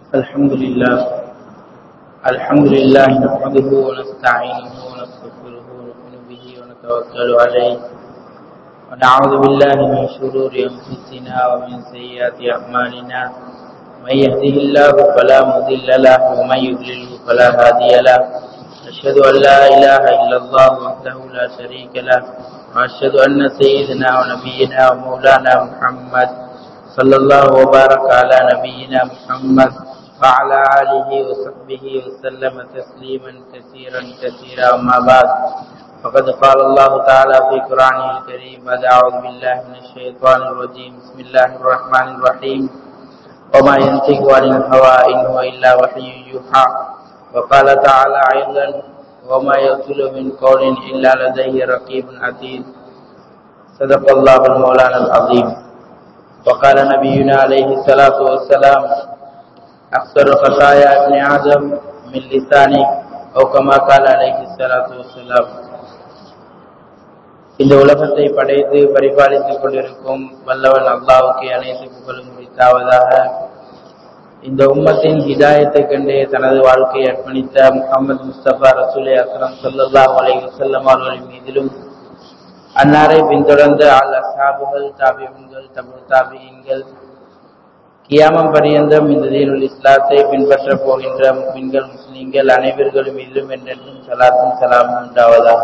الحمد لله الحمد لله نحمده ونستعينه ونستغفره ونؤمن به ونتوكل عليه ونعوذ بالله من شرور انفسنا ومن سيئات اعمالنا من يهده الله فلا مضل له ومن يضلله فلا هادي له أشهد أن لا إله إلا الله وحده لا شريك له وأشهد أن سيدنا ونبينا ومولانا محمد صلى الله وبارك على نبينا محمد وعلى آله وصحبه وسلم تسليما كثيرا كثيرا أما بعد فقد قال الله تعالى في قرآنه الكريم بعد أعوذ بالله من الشيطان الرجيم بسم الله الرحمن الرحيم وما ينطق عن الهوى إن هو إلا وحي يوحى وقال تعالى أيضا وما يقتل من قول إلا لديه رقيب عتيد صدق الله المولانا العظيم وقال نبينا عليه الصلاة والسلام أكثر خطايا ابن آدم من لسانه أو كما قال عليه الصلاة والسلام இந்த உலகத்தை படைத்து பரிபாலித்துக் கொண்டிருக்கும் வல்லவன் அல்லாவுக்கு அனைத்து புகழும் முடித்தாவதாக இந்த உம்மத்தின் ஹிதாயத்தை கண்டே தனது வாழ்க்கையை அர்ப்பணித்த முகமது முஸ்தபா ரசூலை அக்ரம் சொல்லல்லா அலை வசல்லம் அவர்களின் மீதிலும் அன்னாரை பின்தொடர்ந்த அல் அசாபுகள் தாபியன்கள் தமிழ் தாபியன்கள் கியாமம் பரியந்தம் இந்த தீனுல் இஸ்லாத்தை பின்பற்ற போகின்ற மின்கள் முஸ்லீம்கள் அனைவர்களும் மீதிலும் என்றென்றும் சலாத்தும் சலாமும் உண்டாவதாக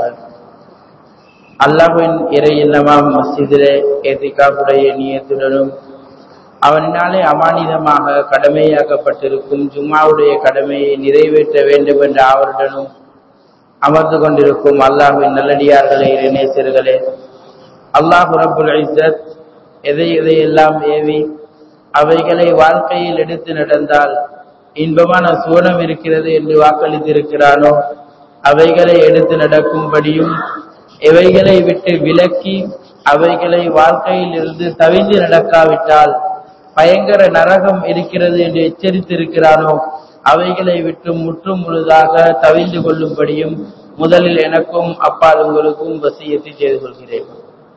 அல்லாஹின் இறை இல்லமாம் மஸ்ஜிதிலே ஏத்திகாவுடைய நீயத்துடனும் அவனினாலே அமானிதமாக கடமையாக்கப்பட்டிருக்கும் ஜும்மாவுடைய கடமையை நிறைவேற்ற வேண்டும் என்ற அவருடனும் அமர்ந்து கொண்டிருக்கும் அல்லாஹின் நல்லடியார்களே இணையர்களே அல்லாஹு ரபுல் இசத் எதை எதையெல்லாம் ஏவி அவைகளை வாழ்க்கையில் எடுத்து நடந்தால் இன்பமான சுவனம் இருக்கிறது என்று வாக்களித்திருக்கிறானோ அவைகளை எடுத்து நடக்கும்படியும் எவைகளை விட்டு விலக்கி அவைகளை வாழ்க்கையில் இருந்து தவிந்து நடக்காவிட்டால் பயங்கர நரகம் இருக்கிறது என்று எச்சரித்திருக்கிறானோ அவைகளை விட்டு முற்றும் முழுதாக தவிந்து கொள்ளும்படியும் முதலில் எனக்கும் அப்பால் உங்களுக்கும் வசியத்தை செய்து கொள்கிறேன்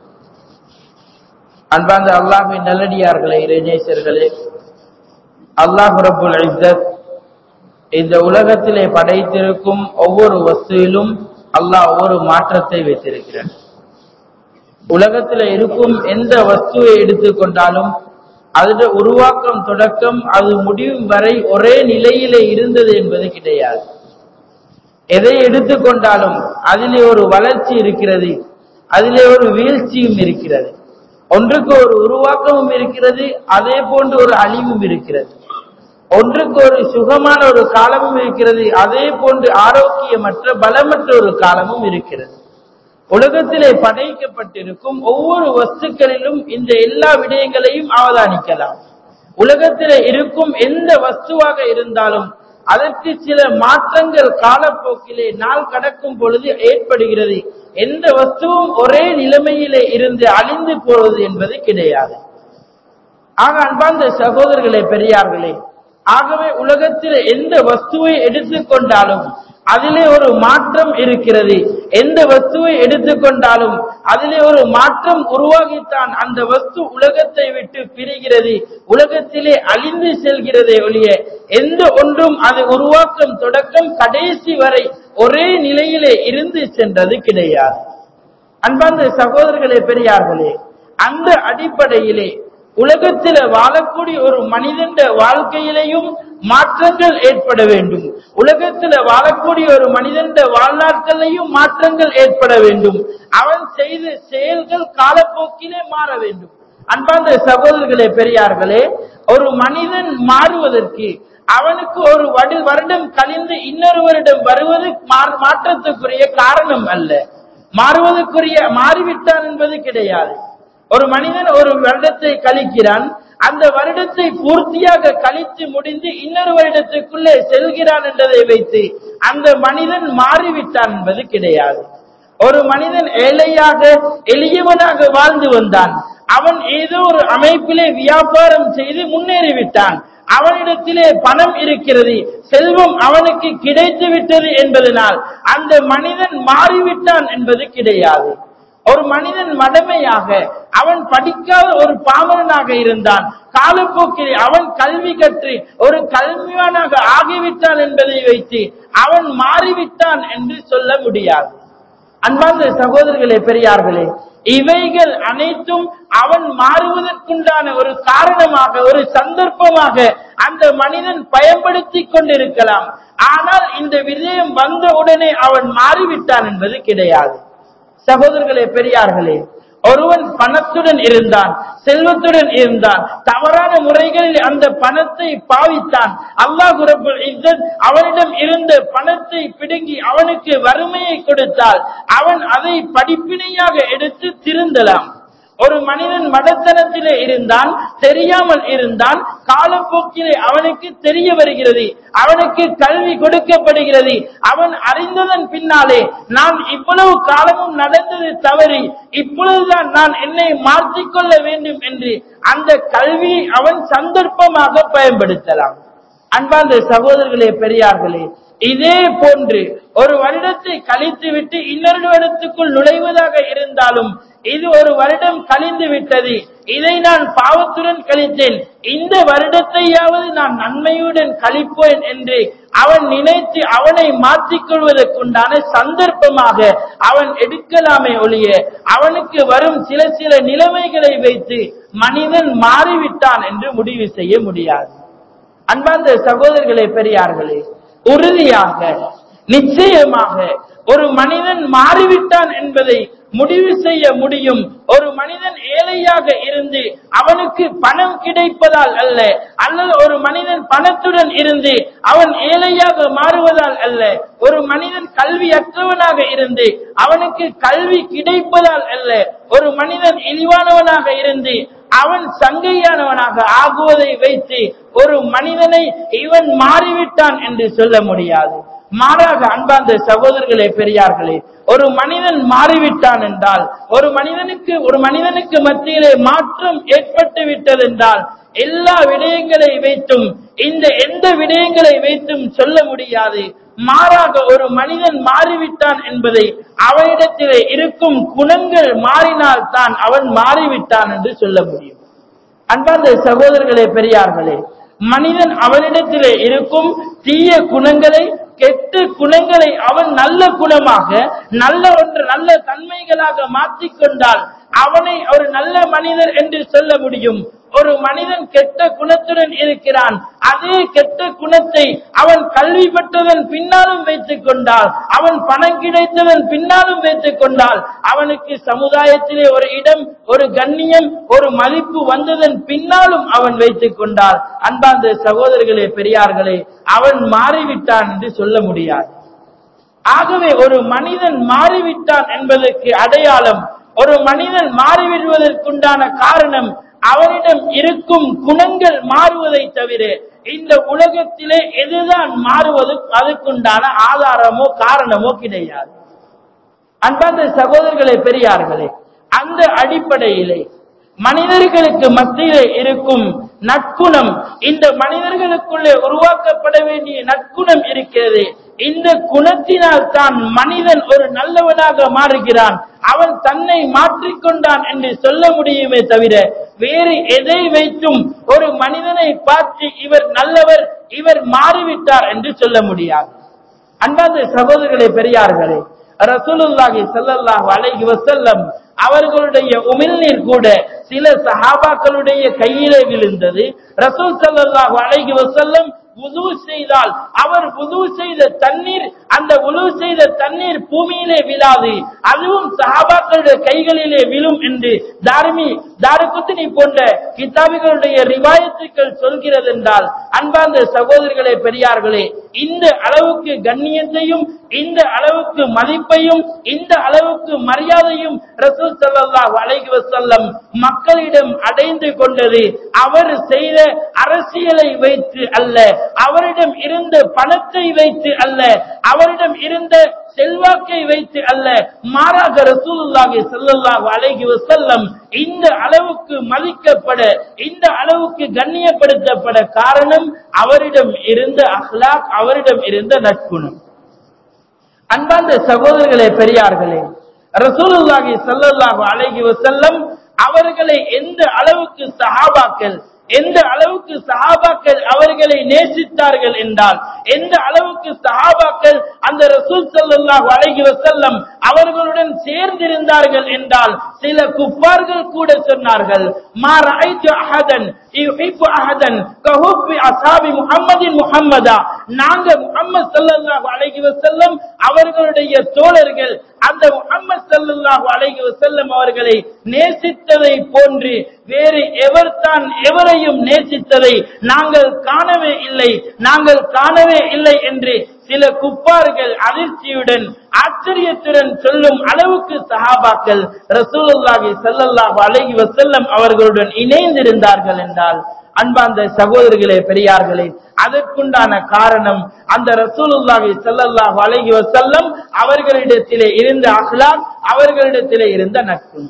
அன்பார்ந்த அல்லாஹின் நல்லடியார்களே இறைநேசர்களே அல்லாஹ் ரபுல் இசத் இந்த உலகத்திலே படைத்திருக்கும் ஒவ்வொரு வஸ்துவிலும் அல்லாஹ் ஒவ்வொரு மாற்றத்தை வைத்திருக்கிறான் உலகத்தில் இருக்கும் எந்த வஸ்துவை எடுத்துக்கொண்டாலும் அதோட உருவாக்கம் தொடக்கம் அது முடிவும் வரை ஒரே நிலையிலே இருந்தது என்பது கிடையாது எதை எடுத்துக்கொண்டாலும் அதிலே ஒரு வளர்ச்சி இருக்கிறது அதிலே ஒரு வீழ்ச்சியும் இருக்கிறது ஒன்றுக்கு ஒரு உருவாக்கமும் இருக்கிறது அதே போன்று ஒரு அழிவும் இருக்கிறது ஒன்றுக்கு ஒரு சுகமான ஒரு காலமும் இருக்கிறது அதே போன்று ஆரோக்கியமற்ற பலமற்ற ஒரு காலமும் இருக்கிறது உலகத்திலே படைக்கப்பட்டிருக்கும் ஒவ்வொரு வஸ்துக்களிலும் இந்த எல்லா விடயங்களையும் அவதானிக்கலாம் உலகத்திலே இருக்கும் எந்த வஸ்துவாக இருந்தாலும் அதற்கு சில மாற்றங்கள் காலப்போக்கிலே நாள் கடக்கும் பொழுது ஏற்படுகிறது எந்த வஸ்துவும் ஒரே நிலைமையிலே இருந்து அழிந்து போவது என்பது கிடையாது ஆக அன்பார்ந்த சகோதரர்களே பெரியார்களே ஆகவே உலகத்தில் எந்த வஸ்துவை எடுத்துக்கொண்டாலும் அதிலே ஒரு மாற்றம் இருக்கிறது எந்த வஸ்துவை எடுத்துக்கொண்டாலும் அதிலே ஒரு மாற்றம் உருவாகித்தான் அந்த வஸ்து உலகத்தை விட்டு பிரிகிறது உலகத்திலே அழிந்து செல்கிறதே ஒழிய எந்த ஒன்றும் அது உருவாக்கம் தொடக்கம் கடைசி வரை ஒரே நிலையிலே இருந்து சென்றது கிடையாது அன்பார்ந்த சகோதரர்களே பெரியார்களே அந்த அடிப்படையிலே உலகத்தில் வாழக்கூடிய ஒரு மனிதன் வாழ்க்கையிலையும் மாற்றங்கள் ஏற்பட வேண்டும் உலகத்தில் வாழக்கூடிய ஒரு மனிதன் வாழ்நாட்களிலையும் மாற்றங்கள் ஏற்பட வேண்டும் அவன் செய்த செயல்கள் காலப்போக்கிலே மாற வேண்டும் அன்பார்ந்த சகோதரர்களே பெரியார்களே ஒரு மனிதன் மாறுவதற்கு அவனுக்கு ஒரு வருடம் கழிந்து இன்னொரு வருடம் வருவது மாற்றத்துக்குரிய காரணம் அல்ல மாறுவதற்குரிய மாறிவிட்டான் என்பது கிடையாது ஒரு மனிதன் ஒரு வருடத்தை கழிக்கிறான் அந்த வருடத்தை பூர்த்தியாக கழித்து முடிந்து இன்னொரு வருடத்துக்குள்ளே செல்கிறான் என்றதை வைத்து அந்த மனிதன் மாறிவிட்டான் என்பது கிடையாது ஒரு மனிதன் ஏழையாக எளியவனாக வாழ்ந்து வந்தான் அவன் ஏதோ ஒரு அமைப்பிலே வியாபாரம் செய்து முன்னேறிவிட்டான் அவனிடத்திலே பணம் இருக்கிறது செல்வம் அவனுக்கு கிடைத்து விட்டது என்பதனால் அந்த மனிதன் மாறிவிட்டான் என்பது கிடையாது ஒரு மனிதன் மடமையாக அவன் படிக்காத ஒரு பாமரனாக இருந்தான் காலப்போக்கில் அவன் கல்வி கற்று ஒரு கல்வியானாக ஆகிவிட்டான் என்பதை வைத்து அவன் மாறிவிட்டான் என்று சொல்ல முடியாது அன்பார்ந்த சகோதரர்களே பெரியார்களே இவைகள் அனைத்தும் அவன் மாறுவதற்குண்டான ஒரு காரணமாக ஒரு சந்தர்ப்பமாக அந்த மனிதன் பயன்படுத்திக் கொண்டிருக்கலாம் ஆனால் இந்த விஜயம் வந்த உடனே அவன் மாறிவிட்டான் என்பது கிடையாது சகோதரர்களே பெரியார்களே ஒருவன் பணத்துடன் இருந்தான் செல்வத்துடன் இருந்தான் தவறான முறைகளில் அந்த பணத்தை பாவித்தான் அல்லாஹ் ரப்பல் இஸ்ஸத் அவனிடம் இருந்த பணத்தை பிடுங்கி அவனுக்கு வறுமையை கொடுத்தால் அவன் அதை படிப்பினையாக எடுத்து திருந்தலாம் ஒரு மனிதன் மடத்தனத்திலே இருந்தான் தெரியாமல் இருந்தான் காலப்போக்கிலே அவனுக்கு தெரிய வருகிறது அவனுக்கு கல்வி கொடுக்கப்படுகிறது அவன் அறிந்ததன் பின்னாலே நான் இவ்வளவு காலமும் நடந்தது தவறி இப்பொழுதுதான் நான் என்னை மாற்றிக்கொள்ள வேண்டும் என்று அந்த கல்வியை அவன் சந்தர்ப்பமாக பயன்படுத்தலாம் அன்பார்ந்த சகோதரர்களே பெரியார்களே இதே போன்று ஒரு வருடத்தை கழித்து விட்டு இன்னொரு வருடத்துக்குள் நுழைவதாக இருந்தாலும் இது ஒரு வருடம் கழிந்து விட்டது இதை நான் பாவத்துடன் கழித்தேன் இந்த வருடத்தையாவது நான் நன்மையுடன் கழிப்பேன் என்று அவன் நினைத்து அவனை மாற்றிக் கொள்வதற்குண்டான சந்தர்ப்பமாக அவன் எடுக்கலாமே ஒழிய அவனுக்கு வரும் சில சில நிலைமைகளை வைத்து மனிதன் மாறிவிட்டான் என்று முடிவு செய்ய முடியாது அன்பார்ந்த சகோதரர்களே பெரியார்களே உறுதியாக நிச்சயமாக ஒரு மனிதன் மாறிவிட்டான் என்பதை முடிவு செய்ய முடியும் ஒரு மனிதன் ஏழையாக இருந்து அவனுக்கு பணம் கிடைப்பதால் அல்ல அல்லது ஒரு மனிதன் பணத்துடன் இருந்து அவன் ஏழையாக மாறுவதால் அல்ல ஒரு மனிதன் கல்வியற்றவனாக இருந்து அவனுக்கு கல்வி கிடைப்பதால் அல்ல ஒரு மனிதன் இழிவானவனாக இருந்து அவன் சங்கையானவனாக ஆகுவதை வைத்து ஒரு மனிதனை இவன் மாறிவிட்டான் என்று சொல்ல முடியாது மாறாக அன்பார்ந்த சகோதரர்களே பெரியார்களே ஒரு மனிதன் மாறிவிட்டான் என்றால் ஒரு மனிதனுக்கு ஒரு மனிதனுக்கு மத்தியிலே மாற்றம் ஏற்பட்டு விட்டது என்றால் எல்லா விடயங்களை வைத்தும் இந்த எந்த விடயங்களை வைத்தும் சொல்ல முடியாது மாறாக ஒரு மனிதன் மாறிவிட்டான் என்பதை அவனிடத்திலே இருக்கும் குணங்கள் மாறினால் தான் அவன் மாறிவிட்டான் என்று சொல்ல முடியும் அன்பார்ந்த சகோதரர்களே பெரியார்களே மனிதன் அவனிடத்திலே இருக்கும் தீய குணங்களை கெட்ட குணங்களை அவன் நல்ல குணமாக நல்ல ஒன்று நல்ல தன்மைகளாக மாற்றிக்கொண்டால் அவனை ஒரு நல்ல மனிதர் என்று சொல்ல முடியும் ஒரு மனிதன் கெட்ட குணத்துடன் இருக்கிறான் அதே கெட்ட குணத்தை அவன் கல்வி பெற்றதன் பின்னாலும் வைத்துக் கொண்டால் அவன் பணம் கிடைத்ததன் பின்னாலும் வைத்துக் கொண்டால் அவனுக்கு சமுதாயத்திலே ஒரு இடம் ஒரு கண்ணியம் ஒரு மதிப்பு வந்ததன் பின்னாலும் அவன் வைத்துக் கொண்டால் அன்பார்ந்த சகோதரர்களே பெரியார்களே அவன் மாறிவிட்டான் என்று சொல்ல முடியாது ஆகவே ஒரு மனிதன் மாறிவிட்டான் என்பதற்கு அடையாளம் ஒரு மனிதன் மாறிவிடுவதற்குண்டான காரணம் அவனிடம் இருக்கும் குணங்கள் மாறுவதை தவிர இந்த உலகத்திலே எதுதான் மாறுவது அதுக்குண்டான ஆதாரமோ காரணமோ கிடையாது அன்பார்ந்த சகோதரர்களே பெரியார்களே அந்த அடிப்படையிலே மனிதர்களுக்கு மத்தியிலே இருக்கும் நற்குணம் இந்த மனிதர்களுக்குள்ளே உருவாக்கப்பட வேண்டிய நற்குணம் இருக்கிறது இந்த குணத்தினால் தான் மனிதன் ஒரு நல்லவனாக மாறுகிறான் அவன் தன்னை மாற்றிக்கொண்டான் என்று சொல்ல முடியுமே தவிர வேறு எதை வைத்தும் ஒரு மனிதனை பார்த்து இவர் நல்லவர் இவர் மாறிவிட்டார் என்று சொல்ல முடியாது அன்பார்ந்த சகோதரர்களே பெரியார்களே ரசூலுல்லாஹி ஸல்லல்லாஹு அலைஹி வஸல்லம் அவர்களுடைய உமிழ்நீர் கூட சில சஹாபாக்களுடைய கையிலே விழுந்தது ரசூல் ஸல்லல்லாஹு அலைஹி வஸல்லம் வுது செய்தால் அவர் வுது செய்த தண்ணீர் அந்த உழு செய்த தண்ணீர் பூமியிலே விழாது அதுவும் சஹாபாக்களுடைய கைகளிலே விழும் என்று தார்மி தாருக்குத்தினி போன்ற கிதாபிகளுடைய ரிவாயத்துக்கள் சொல்கிறது என்றால் அன்பார்ந்த சகோதரர்களே பெரியார்களே இந்த அளவுக்கு கண்ணியத்தையும் இந்த அளவுக்கு மதிப்பையும் இந்த அளவுக்கு மரியாதையும் ரசூல் ஸல்லல்லாஹு அலைஹி வஸல்லம் மக்களிடம் அடைந்து கொண்டது அவர் செய்த அரசியலை வைத்து அல்ல அவரிடம் இருந்த பணத்தை வைத்து அல்ல அவரிடம் இருந்த செல்வாக்கை வைத்து அல்ல மாறாக ரசூலுல்லாஹி ஸல்லல்லாஹு அலைஹி வஸல்லம் இந்த அளவுக்கு மதிக்கப்பட இந்த அளவுக்கு கண்ணியப்படுத்தப்பட காரணம் அவரிடம் இருந்த அஹ்லாக் அவரிடம் இருந்த நற்குணம் அன்பார்ந்த சகோதரர்களே பெரியார்களே ரசூலுல்லாஹி ஸல்லல்லாஹு அலைஹி வஸல்லம் அவர்களை எந்த அளவுக்கு சஹாபாக்கள் எந்த அளவுக்கு சஹாபாக்கள் அவர்களை நேசித்தார்கள் என்றால் எந்த அளவுக்கு சஹாபாக்கள் அந்த ரசூல் ஸல்லல்லாஹு அலைஹி வஸல்லம் அவர்களுடன் சேர்ந்திருந்தார்கள் என்றால் சில குஃபார்கள் கூட சொன்னார்கள் மா ரஅய்து அஹதன் யுஹிப்பு அஹதன் கஹுப்பி அஸ்ஹாபி முஹம்மதின் முஹம்மதா நாங்க முஹம்மது ஸல்லல்லாஹு அலைஹி வஸல்லம் அவர்களுடைய தோழர்கள் அந்த முஹம்மது ஸல்லல்லாஹு அலைஹி வஸல்லம் அவர்களை நேசித்ததை போன்று வேறு எவர் தான் எவரையும் நேசித்ததை நாங்கள் காணவே இல்லை நாங்கள் காணவே இல்லை என்று சில குப்பார்கள் அதிர்ச்சியுடன் ஆச்சரியத்துடன் சொல்லும் அளவுக்கு சஹாபாக்கள் ரசூலுல்லாஹி ஸல்லல்லாஹு அலைஹி வஸல்லம் அவர்களுடன் இணைந்திருந்தார்கள் என்றால் அன்பார்ந்த சகோதரர்களே பெரியார்களே அதற்குண்டான காரணம் அந்த ரசூலுல்லாஹி ஸல்லல்லாஹு அலைஹி வஸல்லம் அவர்களிடத்திலே இருந்த அஹ்லாக் அவர்களிடத்திலே இருந்த நட்பு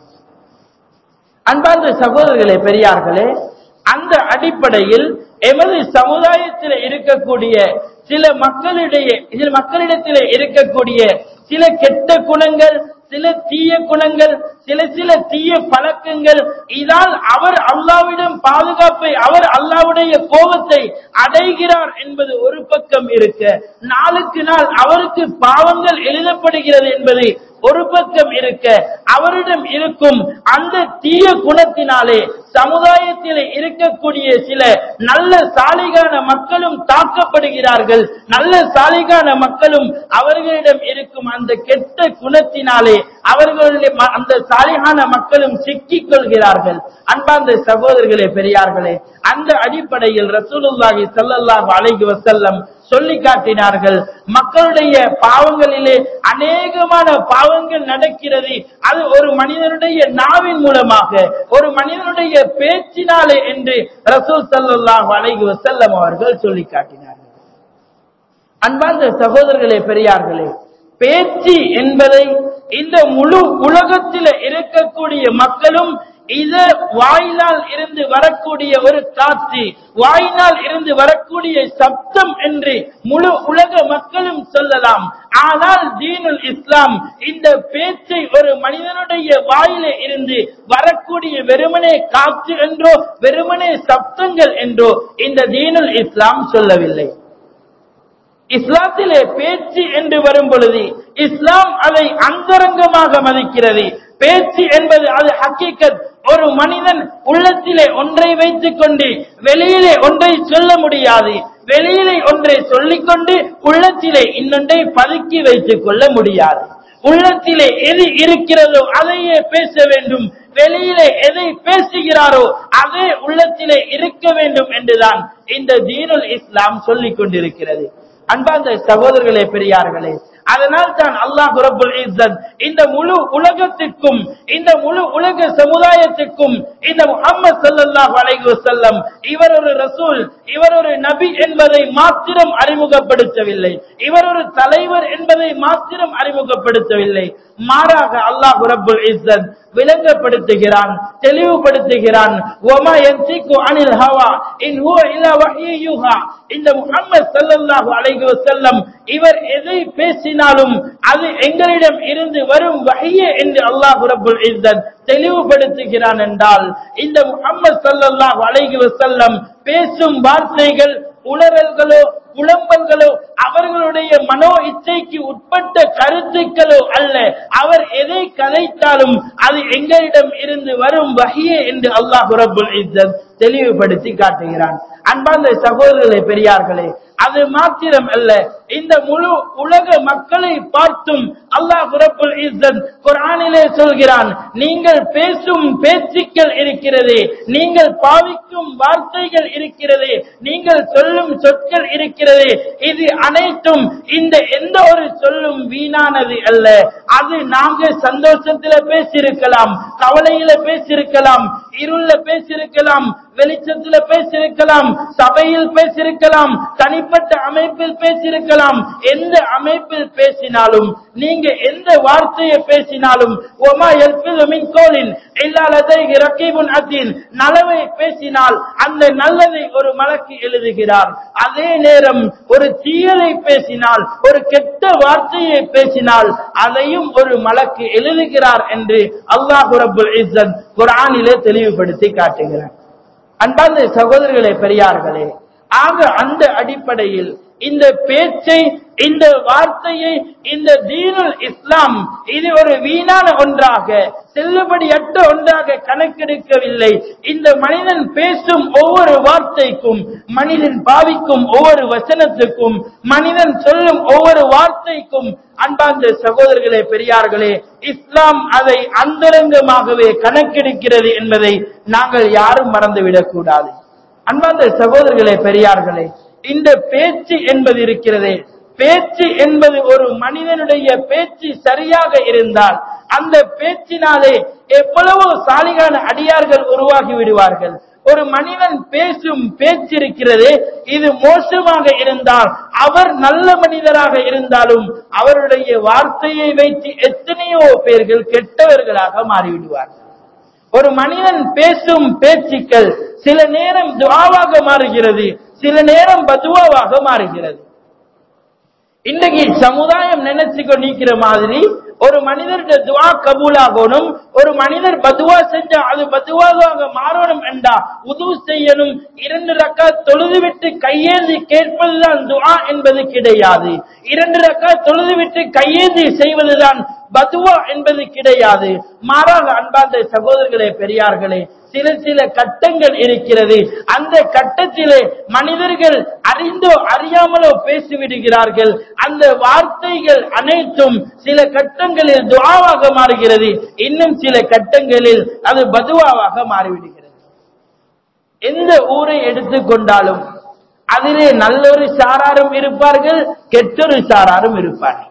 அன்பார்ந்த சகோதரர்களே பெரியார்களே அந்த அடிப்படையில் எமது சமுதாயத்தில் இருக்கக்கூடிய சில மக்களிடையே சில மக்களிடத்திலே இருக்கக்கூடிய சில கெட்ட குணங்கள் சில தீய குணங்கள் சில சில தீய பழக்கங்கள் இதால் அவர் அல்லாவிடம் பாதுகாப்பை அவர் அல்லாவுடைய கோபத்தை அடைகிறார் என்பது ஒரு பக்கம் இருக்க நாளுக்கு நாள் அவருக்கு பாவங்கள் எழுதப்படுகிறது என்பது ஒரு பக்கம் இருக்க அவரிடம் இருக்கும் அந்த தீய குணத்தினாலே சமுதாயத்தில் இருக்கக்கூடிய சில நல்ல சாலிகான மக்களும் தாக்கப்படுகிறார்கள் நல்ல சாலிகான மக்களும் அவர்களிடம் இருக்கும் அந்த கெட்ட குணத்தினாலே அவர்களுடைய ம- அந்த சாலிகான மக்களும் சிக்கிக் கொள்கிறார்கள் அன்பார்ந்த சகோதரர்களே பெரியார்களே அந்த அடிப்படையில் ரசூலுல்லாஹி ஸல்லல்லாஹு அலைஹி வஸல்லம் சொல்லி காட்டினார்கள் மக்களுடைய பாவங்களிலே அநேகமான பாவங்கள் நடக்கிறது அது ஒரு மனிதனுடைய நாவின் மூலமாக ஒரு மனிதனுடைய பேச்சினாலே என்று ரசூல் ஸல்லல்லாஹு அலைஹி வஸல்லம் அவர்கள் சொல்லி காட்டினார்கள் அன்பார்ந்த சகோதரர்களே பெரியார்களே பேச்சு என்பதை இந்த முழு உலகத்தில் இருக்கக்கூடிய மக்களும் இது வாயினால் இருந்து வரக்கூடிய ஒரு காட்சி வாயினால் இருந்து வரக்கூடிய சப்தம் என்று முழு உலக மக்களும் சொல்லலாம் ஆனால் தீனுல் இஸ்லாம் இந்த பேச்சை ஒரு மனிதனுடைய வாயிலே இருந்து வரக்கூடிய வெறுமனே காற்று என்றோ வெறுமனே சப்தங்கள் என்றோ இந்த தீனுல் இஸ்லாம் சொல்லவில்லை இஸ்லாத்திலே பேச்சு என்று வரும் பொழுது இஸ்லாம் அதை அந்தரங்கமாக மதிக்கிறது பேச்சு என்பது அது ஹக்கீக்கத் ஒரு மனிதன் உள்ளத்திலே ஒன்றை வைத்துக் கொண்டு வெளியிலே ஒன்றை சொல்ல முடியாது வெளியிலே ஒன்றை சொல்லிக்கொண்டு உள்ளத்திலே இன்னொன்றை பதுக்கி வைத்துக் கொள்ள முடியாது உள்ளத்திலே எது இருக்கிறதோ அதையே பேச வேண்டும் வெளியிலே எதை பேசுகிறாரோ அதே உள்ளத்திலே இருக்க வேண்டும் என்றுதான் இந்த தீனுல் இஸ்லாம் சொல்லிக் கொண்டிருக்கிறது அன்பார்ந்த சகோதரர்களே பெரியார்களே அதனால் தான் அல்லாஹ் ரப்புல் இஸ்ஸத் இந்த முழு உலகத்திற்கும் இந்த முழு உலக சமுதாயத்திற்கும் இந்த முஹம்மது ஸல்லல்லாஹு அலைஹி வஸல்லம் இவர் ஒரு ரசூல் இவர் ஒரு நபி என்பதை மாத்திரம் அறிமுகப்படுத்தவில்லை இவர் ஒரு தலைவர் என்பதை மாத்திரம் அறிமுகப்படுத்தவில்லை மாறாக அல்லாஹ் ரப்புல் இஸ்ஸத் விளங்கப்படுத்துகிறான் தெளிவுபடுத்துகிறான் வமா யன்திகு அனில் ஹவா இன் ஹுவ இல்லா வஹ்யு யூஹா இந்த முஹம்மது ஸல்லல்லாஹு அலைஹி வஸல்லம் இவர் எதை பேசினாலும் அது எங்களிடம் இருந்து வரும் வஹியே என்று அல்லாஹ் ரப்புல் இஸ்ஸத் தெளிவுபடுத்துகிறான் என்றால் இந்த முஹம்மது ஸல்லல்லாஹு அலைஹி வஸல்லம் பேசும் வார்த்தைகள் உணரல்களோ புலம்பல்களோ அவர்களுடைய மனோ இச்சைக்கு உட்பட்ட கருத்துக்களோ அல்ல அவர் எதை கதைத்தாலும் அது எங்களிடம் இருந்து வரும் வகையே என்று அல்லாஹ் ரப்புல் இஸ்ஸத் தெளிவுபடுத்தி காட்டுகிறான் அன்பார்ந்த சகோதரர்களே பெரியார்களே அது மாத்திரம் அல்ல இந்த முழு உலக மக்களை பார்த்தும் அல்லாஹ் ரப்புல் இஸ்ஸத் குர்ஆனிலே சொல்கிறான் நீங்கள் பேசும் பேச்சுக்கள் இருக்கிறது நீங்கள் பாவிக்கும் வார்த்தைகள் இருக்கிறது நீங்கள் சொல்லும் சொற்கள் இருக்கிறது இது அனைத்தும் இந்த எந்த ஒரு சொல்லும் வீணானது அல்ல அது நாங்க சந்தோஷத்துல பேசியிருக்கலாம் கவலையில பேசியிருக்கலாம் இருள பேசியிருக்கலாம் வெளிச்சத்துல பேசியிருக்கலாம் சபையில் பேசியிருக்கலாம் தனிப்பட்ட அமைப்பில் பேசியிருக்கலாம் இருக்கலாம் எந்த அமைப்பில் பேசினாலும் நீங்க எந்த வார்த்தையை பேசினாலும் ஒமா எல்பில் மின்கோலின் இல்லாததை ரக்கீபுன் அத்தீன் நலவை பேசினால் அந்த நல்லதை ஒரு மலக்கு எழுதுகிறார் அதே நேரம் ஒரு தீயதை பேசினால் ஒரு கெட்ட வார்த்தையை பேசினால் அதையும் ஒரு மலக்கு எழுதுகிறார் என்று அல்லாஹு ரபுல் இஸ்ஸத் குர்ஆனிலே தெளிவுபடுத்தி காட்டுகிறார் அன்பார்ந்த சகோதரர்களே பெரியார்களே ஆக அந்த அடிப்படையில் இந்த பேச்சை இந்த வார்த்தையை இந்த தீனுல் இஸ்லாம் இது ஒரு வீணான ஒன்றாக செல்லுபடியற்ற ஒன்றாக கணக்கெடுக்கவில்லை இந்த மனிதன் பேசும் ஒவ்வொரு வார்த்தைக்கும் மனிதன் பாவிக்கும் ஒவ்வொரு வசனத்துக்கும் மனிதன் சொல்லும் ஒவ்வொரு வார்த்தைக்கும் அன்பார்ந்த சகோதரர்களே பெரியார்களே இஸ்லாம் அதை அந்தரங்கமாகவே கணக்கெடுக்கிறது என்பதை நாங்கள் யாரும் மறந்துவிடக் கூடாது அன்பார்ந்த சகோதரர்களே பெரியார்களே இந்த பேச்சு என்பது இருக்கிறதே பேச்சு என்பது ஒரு மனிதனுடைய பேச்சு சரியாக இருந்தால் அந்த பேச்சினாலே எவ்வளவோ சாலிகான அடியார்கள் உருவாகி விடுவார்கள் ஒரு மனிதன் பேசும் பேச்சு இருக்கிறதே இது மோசமாக இருந்தால் அவர் நல்ல மனிதராக இருந்தாலும் அவருடைய வார்த்தையை வைத்து எத்தனையோ பேர்கள் கெட்டவர்களாக மாறிவிடுவார்கள் ஒரு மனிதன் பேசும் பேச்சுக்கள் சில நேரம் துவாவாக மாறுகிறது சில நேரம் பதுவாவாக மாறுகிறது இன்றைக்கு சமுதாயம் நினைச்சு கொண்டிருக்கிற மாதிரி ஒரு மனிதருடைய துவா கபூலாகணும் ஒரு மனிதர் பதுவா செஞ்சா அது பதுவாக மாறணும் என்றா உது செய்யணும் இரண்டு ரக்கா தொழுதுவிட்டு கையேந்தி கேட்பதுதான் துவா என்பது கிடையாது இரண்டு ரக்கா தொழுதுவிட்டு கையேந்தி செய்வதுதான் பதுவா என்பது கிடையாது மாறாக அன்பார்ந்த சகோதரர்களே பெரியார்களே சில சில கட்டங்கள் இருக்கிறது அந்த கட்டத்திலே மனிதர்கள் அறிந்தோ அறியாமலோ பேசிவிடுகிறார்கள் அந்த வார்த்தைகள் அனைத்தும் சில கட்டங்களில் துவாவாக மாறுகிறது இன்னும் சில கட்டங்களில் அது பதுவாவாக மாறிவிடுகிறது எந்த ஊரை எடுத்துக்கொண்டாலும் அதிலே நல்லொரு சாராரும் இருப்பார்கள் கெட்டொரு சாராரும் இருப்பார்கள்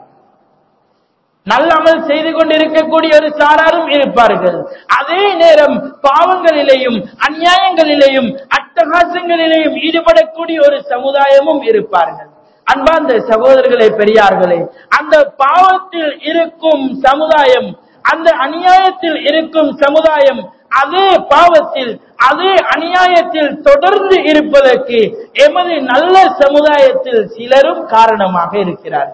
நல்ல அமல் செய்து கொண்டிருக்கக்கூடிய ஒரு சாராரும் இருப்பார்கள் அதே நேரம் பாவங்களிலேயும் அநியாயங்களிலேயும் அட்டகாசங்களிலேயும் ஈடுபடக்கூடிய ஒரு சமுதாயமும் இருப்பார்கள் அன்பார்ந்த சகோதரர்களே பெரியார்களே அந்த பாவத்தில் இருக்கும் சமுதாயம் அந்த அநியாயத்தில் இருக்கும் சமுதாயம் அதே பாவத்தில் அதே அநியாயத்தில் தொடர்ந்து இருப்பதற்கு எமது நல்ல சமுதாயத்தில் சிலரும் காரணமாக இருக்கிறார்கள்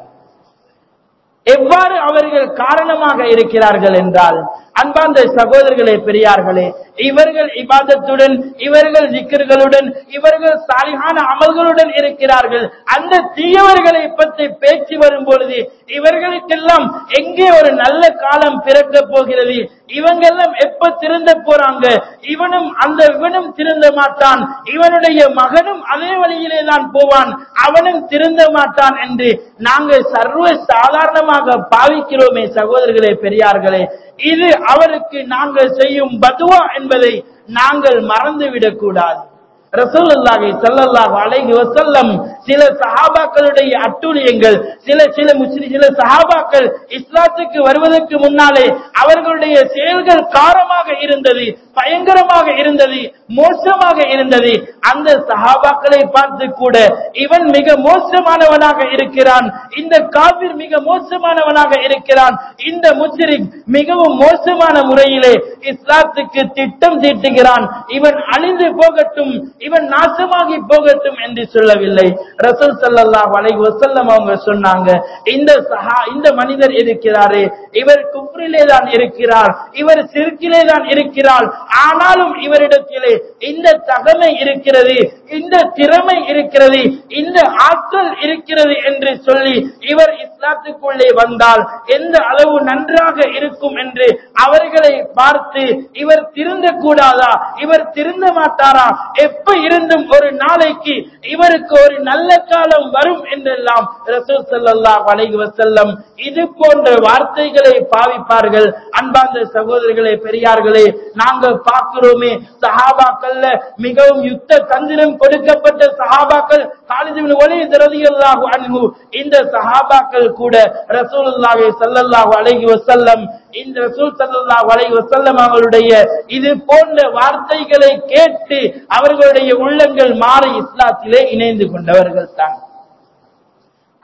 எவ்வாறு அவர்கள் காரணமாக இருக்கிறார்கள் என்றால் அன்பார்ந்த சகோதரர்களே பெரியார்களே இவர்கள் இபாதத்துடன் இவர்கள் ஜிக்கர்களுடன் இவர்கள் சாலிகான அமல்களுடன் இருக்கிறார்கள் அந்த தீயவர்களை பற்றி பேச்சு வரும் பொழுது இவர்களுக்கெல்லாம் எங்கே ஒரு நல்ல காலம் பிறக்க போகிறது இவங்கெல்லாம் எப்ப திருந்த போறாங்க இவனும் அந்த இவனும் திருந்த மாட்டான் இவனுடைய மகனும் அதே வழியிலே தான் போவான் அவனும் திருந்த மாட்டான் என்று நாங்கள் சர்வ சாதாரணமாக பாவிக்கிறோமே சகோதரர்களே பெரியார்களே இது அவருக்கு நாங்கள் செய்யும் பதுவா என்பதை நாங்கள் மறந்துவிடக் கூடாது ரசூலுல்லாஹி ஸல்லல்லாஹு அலைஹி வஸல்லம் சில சஹாபாக்களுடைய அட்டூழியங்கள் சில சில முஸ்லிம் சில சஹாபாக்கள் இஸ்லாத்துக்கு வருவதற்கு முன்னாலே அவர்களுடைய செயல்கள் காரமாக இருந்தது பயங்கரமாக இருந்தது மோசமாக இருந்தது அந்த சஹாபாக்களை பார்த்து கூட இவன் மிக மோசமானவனாக இருக்கிறான் இந்த காபிர் மிக மோசமானவனாக இருக்கிறான் இந்த முஸ்லிம் மிகவும் மோசமான முறையிலே இஸ்லாத்துக்கு திட்டம் தீட்டுகிறான் இவன் அழிந்து போகட்டும் இவன் நாசமாகி போகட்டும் என்று சொல்லவில்லை ரசூல் ஸல்லல்லாஹு அலைஹி வஸல்லம் அவங்க சொன்னாங்க இந்த சஹா இந்த மனிதர் இருக்கிறாரே இவர் குப்ரிலே தான் இருக்கிறார் இவர் சிறுக்கிலே தான் இருக்கிறார் ஆனாலும் இவரிடத்திலே இந்த தகமை இருக்கிறது இந்த திறமை இருக்கிறது இந்த ஆற்றல் இருக்கிறது என்று சொல்லி இவர் இஸ்லாத்துக்குள்ளே வந்தால் எந்த அளவு நன்றாக இருக்கும் என்று அவர்களை பார்த்து இவர் திருந்த கூடாதா இவர் திருந்த மாட்டாரா எப்ப இருந்தும் ஒரு நாளைக்கு இவருக்கு ஒரு நல்ல காலம் வரும் என்றெல்லாம் ரசூல் ஸல்லல்லாஹு அலைஹி வஸல்லம் இது போன்ற வார்த்தைகளை பாவிப்பார்கள் அன்பார்ந்த சகோதரர்களே பெரியார்களே நாங்கள் பார்க்கிறோமே சஹாபாக்கள்ல மிகவும் யுத்த தந்திரம் கொடுக்கப்பட்ட சஹாபாக்கள் காலித் இப்னு வலீத் ரலியல்லாஹு அன்ஹு இந்த சஹாபாக்கள் கூட ரசூலுல்லாஹி ஸல்லல்லாஹு அலைஹி வஸல்லம் இந்த ரசூல் ஸல்லல்லாஹு அலைஹி வஸல்லம் அவர்களுடைய இது போன்ற வார்த்தைகளை கேட்டு அவர்களுடைய உள்ளங்கள் மாறி இஸ்லாத்திலே இணைந்து கொண்டவர்கள் தான்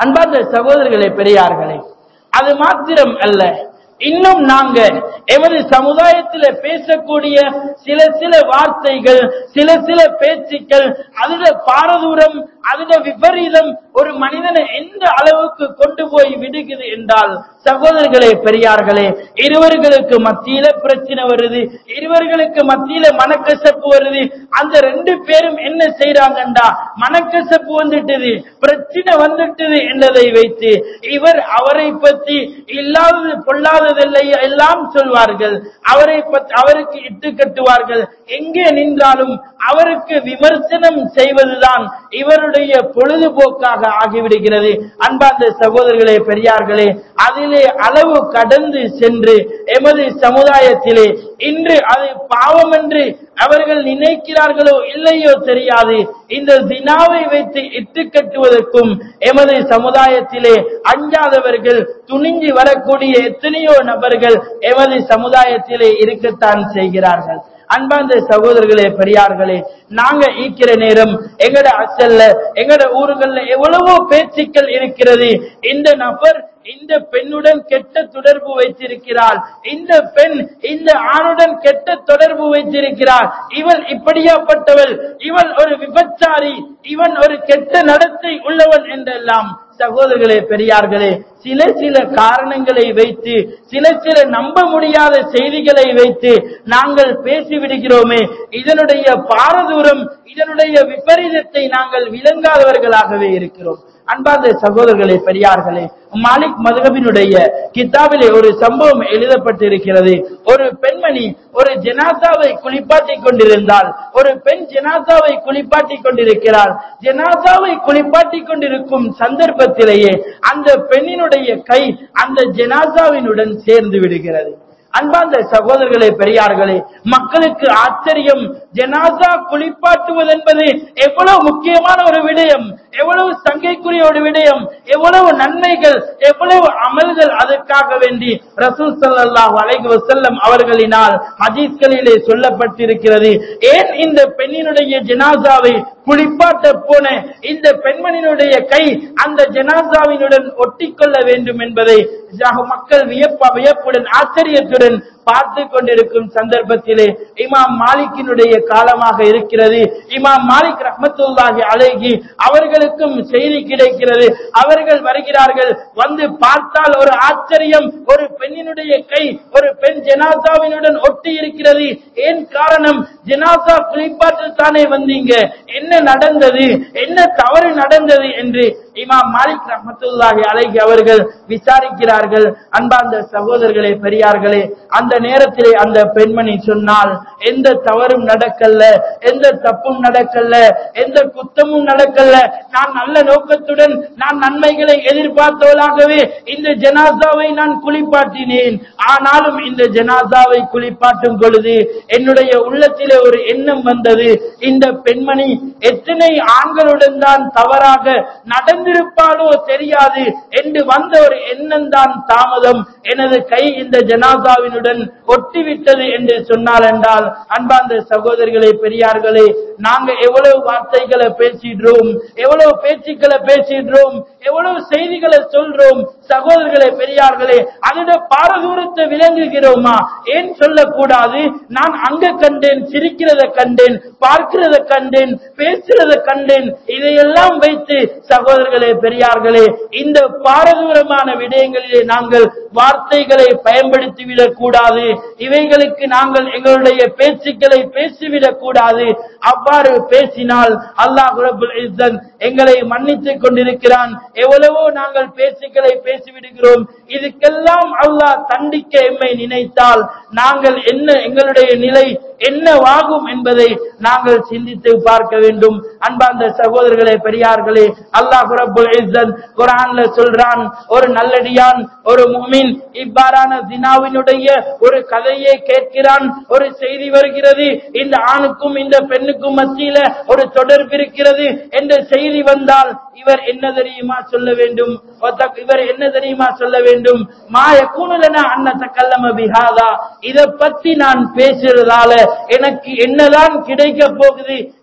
அன்பார்ந்த சகோதரர்களே பெரியார்களே அது மாத்திரம் அல்ல இன்னும் நாங்க எமது சமுதாயத்தில் பேசக்கூடிய சில சில வார்த்தைகள் சில சில பேச்சுக்கள் அதுல பாரதூரம் அதுல விபரீதம் ஒரு மனிதனை எந்த அளவுக்கு கொண்டு போய் விடுகிறது என்றால் சகோதரர்களே பெரியார்களே இருவர்களுக்கு மத்தியில பிரச்சனை வருது இருவர்களுக்கு மத்தியில மனக்கசப்பு வருது அந்த ரெண்டு பேரும் என்ன செய்யறாங்கண்டா மனக்கசப்பு வந்துட்டது பிரச்சனை வந்துட்டது என்பதை வைத்து இவர் அவரை பற்றி இல்லாதது பொல்லாததில்லை எல்லாம் சொல்வார்கள் அவரை பற்றி அவருக்கு இட்டு கட்டுவார்கள் எங்கே நின்றாலும் அவருக்கு விமர்சனம் செய்வதுதான் இவருடைய பொழுதுபோக்காக ஆகிவிடுகிறது அன்பார்ந்த சகோதரர்களே பெரியார்களே அதிலே அளவு கடந்து சென்று எமது சமுதாயத்திலே இன்று அது பாவம் என்று அவர்கள் நினைக்கிறார்களோ இல்லையோ தெரியாது இந்த தினாவை வைத்து இட்டு கட்டுவதற்கும் எமது சமுதாயத்திலே அஞ்சாதவர்கள் துணிஞ்சு வரக்கூடிய எத்தனையோ நபர்கள் எமது சமுதாயத்திலே இருக்கத்தான் செய்கிறார்கள் அன்பார்ந்த சகோதரர்களே பெரியார்களே நாங்க ஈக்கிற நேரம் எங்கட அசல்ல எங்கட ஊர்கள்ல எவ்வளவோ பேச்சுக்கள் இருக்கிறது இந்த நபர் இந்த பெண்ணுடன் கெட்ட தொடர்பு வைத்திருக்கிறாள் இந்த பெண் இந்த ஆணுடன் கெட்ட தொடர்பு வைத்திருக்கிறாள் இவள் இப்படியாப்பட்டவள் இவள் ஒரு விபச்சாரி இவன் ஒரு கெட்ட நடத்தை உள்ளவன் என்றெல்லாம் சகோதரர்களே பெரியார்களே சில சில காரணங்களை வைத்து சில சில நம்ப முடியாத செய்திகளை வைத்து நாங்கள் பேசிவிடுகிறோமே இதனுடைய பாரதூரம் இதனுடைய விபரீதத்தை நாங்கள் விளங்காதவர்களாகவே இருக்கிறோம் அன்பார்ந்த சகோதரர்களே பெரியார்களே மாலிக் மதுகபினுடைய கித்தாபிலே ஒரு சம்பவம் எழுதப்பட்டிருக்கிறது ஒரு பெண்மணி ஒரு ஜனாசாவை குளிப்பாட்டி கொண்டிருந்தால் ஒரு பெண் ஜனாசாவை குளிப்பாட்டி கொண்டிருக்கிறாள் ஜனாசாவை குளிப்பாட்டி கொண்டிருக்கும் சந்தர்ப்பத்திலேயே அந்த பெண்ணினுடைய கை அந்த ஜனாசாவினுடன் சேர்ந்து விடுகிறது அன்பார்ந்த சகோதரர்களே பெரியார்களே மக்களுக்கு ஆச்சரியம் ஜனாசா குளிப்பாட்டுவது என்பது எவ்வளவு முக்கியமான ஒரு விடயம் எவ்வளவு சங்கைக்குரிய ஒரு விடயம் எவ்வளவு நன்மைகள் எவ்வளவு அமல்கள் அதற்காக வேண்டி ரசூல் ஸல்லல்லாஹு அலைஹி வஸல்லம் அவர்களினால் ஹதீஸ்களிலே சொல்லப்பட்டிருக்கிறது ஏன் இந்த பெண்ணினுடைய ஜனாசாவை குளிப்பாட்ட போன இந்த பெண்மணியினுடைய கை அந்த ஜனாசாவினுடன் ஒட்டிக்கொள்ள வேண்டும் என்பதை மக்கள் வியப்ப வியப்புடன் ஆச்சரியத்துடன் பார்த்து கொண்டிருக்கும் சந்தர்ப்பத்திலே இமாம் மாலிக்கினுடைய காலமாக இருக்கிறது இமாம் மாலிக் ரஹமத்துல்லாஹி அலைகி அவர்களுக்கும் செய்தி கிடைக்கிறது அவர்கள் வருகிறார்கள் வந்து பார்த்தால் ஒரு ஆச்சரியம் ஒரு பெண்ணினுடைய கை ஒரு பெண் ஜனாசாவினுடன் ஒட்டி இருக்கிறது ஏன் காரணம் ஜனாசா குளிப்பாட்டில் தானே வந்தீங்க என்ன நடந்தது என்ன தவறு நடந்தது என்று இமாம் மாலிக் ரஹமத்துல்லாஹி அலைகி அவர்கள் விசாரிக்கிறார்கள் அன்பார்ந்த சகோதரர்களே பெரியார்களே அந்த நேரத்திலே அந்த பெண்மணி சொன்னால் எந்த தவறும் நடக்கல எந்த தப்பும் நடக்கல எந்த குத்தமும் நடக்கல நான் நல்ல நோக்கத்துடன் நான் நன்மைகளை எதிர்பார்த்தவளாகவே இந்த ஜனாசாவை நான் குளிப்பாட்டினேன் ஆனாலும் இந்த ஜனாசாவை குளிப்பாட்டும் பொழுது என்னுடைய உள்ளத்திலே ஒரு எண்ணம் வந்தது இந்த பெண்மணி எத்தனை ஆண்களுடன் தான் தவறாக நடந்திருப்பாளோ தெரியாது என்று வந்த ஒரு எண்ணம் தான் தாமதம் எனது கை இந்த ஜனாசாவினுடன் ஒட்டிவிட்டது என்று சொன்னால் என்றால் அன்பார்ந்த சகோதரிகளே பெரியார்களே நாங்க எவ்வளவு வார்த்தைகளை பேசிடுறோம் எவ்வளவு பேச்சுக்களை பேசிடுறோம் எவ்வளவு செய்திகளை சொல்றோம் சகோதரர்களே பெரியார்களே அதோட பாரதூரத்தை விளங்குகிறோமா ஏன் சொல்லக்கூடாது நான் அங்க கண்டேன் சிரிக்கிறத கண்டேன் பார்க்கிறத கண்டேன் பேசுறத கண்டேன் இதையெல்லாம் வைத்து சகோதரர்களே பெரியார்களே இந்த பாரதூரமான விடயங்களிலே நாங்கள் வார்த்தைகளை பயன்படுத்திவிடக் கூடாது இவைகளுக்கு நாங்கள் எங்களுடைய பேச்சுக்களை பேசிவிடக் கூடாது அவ்வாறு பேசினால் அல்லாஹ் ரபுல் இஸ்ஸத் எங்களை மன்னித்துக் கொண்டிருக்கிறான் எவ்வளவோ நாங்கள் பேச்சுக்களை பேசிவிடுகிறோம் இதுக்கெல்லாம் அல்லாஹ் தண்டிக்க எம்மை நினைத்தால் நாங்கள் என்ன எங்களுடைய நிலை என்னவாகும் என்பதை நாங்கள் சிந்தித்து பார்க்க வேண்டும் அன்பார்ந்த சகோதரர்களே பெரியார்களே அல்லாஹ் ரபுல் இஸ்ஸத் குர்ஆன்ல சொல்றான் ஒரு நல்லடியான் ஒரு முமின் இவ்வாறான தினாவினுடைய ஒரு கதையை கேட்கிறான் ஒரு செய்தி வருகிறது இந்த ஆணுக்கும் இந்த பெண்ணுக்கும் மத்தியில ஒரு தொடர்பு இருக்கிறது என்ற செய்தி வந்தால் இவர் என்ன தெரியுமா சொல்ல வேண்டும் ஒத்த- இவர் என்ன தெரியுமா சொல்ல வேண்டும் மா யகூனுலனா அன்ன தக்கல்லம பிஹாதா இத பத்தி நான் பேசுறதால எனக்கு என்னதான் கிடைக்க போகுது